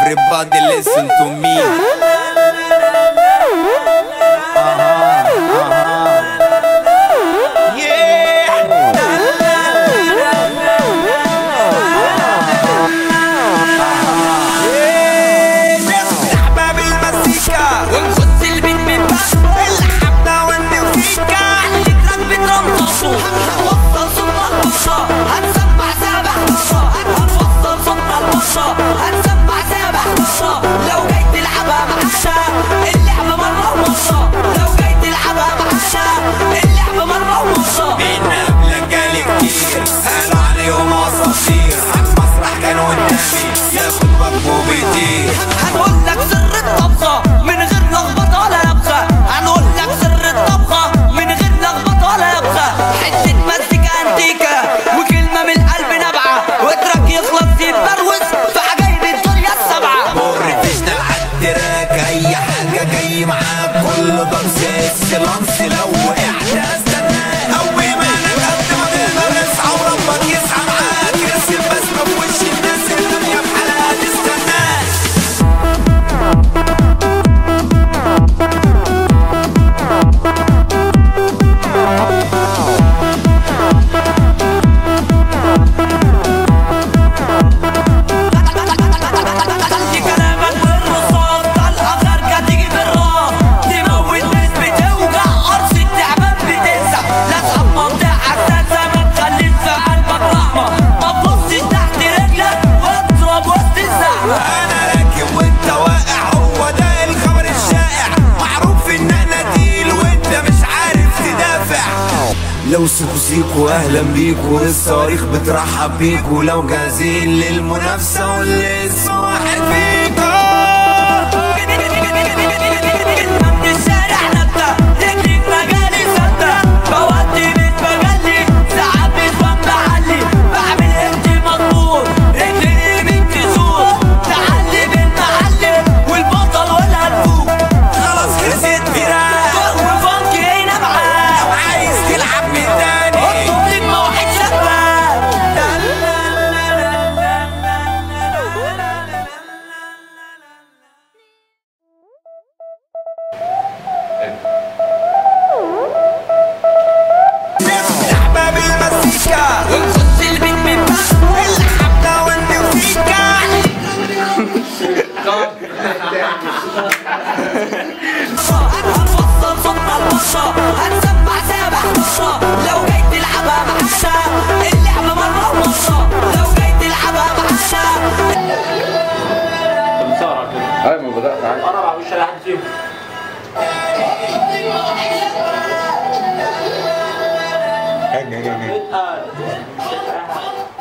Everybody listen to me. نفتح باب المزيكا ونخش البيت من باب الحبة والمزيكا نضرب بترمطصه هنوصل صوتنا البصة هنسمع سابح بصة هنوصل صوتنا البصة هنسمع سابح بصة لو جاي تلعبها معانا اللعبة مرة ومرة لو جاي تلعبها معانا اللعبة مرة ومرة من قبلك جالي كتير قالوا عليهم اساطير على المسرح كانوا قدامي ياخد واجبه بيطير هنقول لك سر الطبخة من غير لخبطة ولا لبخة هنقول لك سر الطبخة من غير لخبطة ولا لبخة حتة مزيكا انتيكا وكلمة من القلب نابعة وتراك يخلص يتبروز في عجايب الدنيا السبعة بروفيشنال عالتراك اي حاجة جاي معاك كل ضرس اكسلانس لو وقعت استناك قوي مالك قد ما تقدر اسعى وربك يسعى معاك رسم بسمة في وش الناس الدنيا بحالها تستناك خلي كلامك بالرصاص طلقة خارجة تيجي بالراس تموت ناس بتوجع قرص التعبان بتنزع لا تخاف منطقة حساسة ما تخليش في قلبك رحمة ما تبصش تحت رجلك واضرب وسط الزحمة انا راكب وانت واقع هو ده الخبر الشائع معروف ان انا تقيل وانت مش عارف تدافع لو سيكو سيكو اهلا بيكو الصواريخ بترحب بيكو لو جاهزين للمنافسه واللي اسمه واحد فيكو كلمة من الشارع نبتة رجلي في مجالي ثابتة بودي مش بجلي ساعات مش بمحلي بعمل انتي مظبوط رجلي من تزور تعلي بالمعلم والبطل والهلفوت خلاص خلصت فراق وفانكي هنا معاه لو عايز تلعب من تاني اطلب لك موعد شباب نفتح باب المزيكا ونخش البيت من باب الحبة والمزيكا هنوصل صوتنا البصة هنسمع سابح بصة لو جاي تلعبها معانا اللعبة مرة ومرة لو جاي تلعبها معانا ايوه ما بدات عادي انا بعملش اي حد فيهم اتقل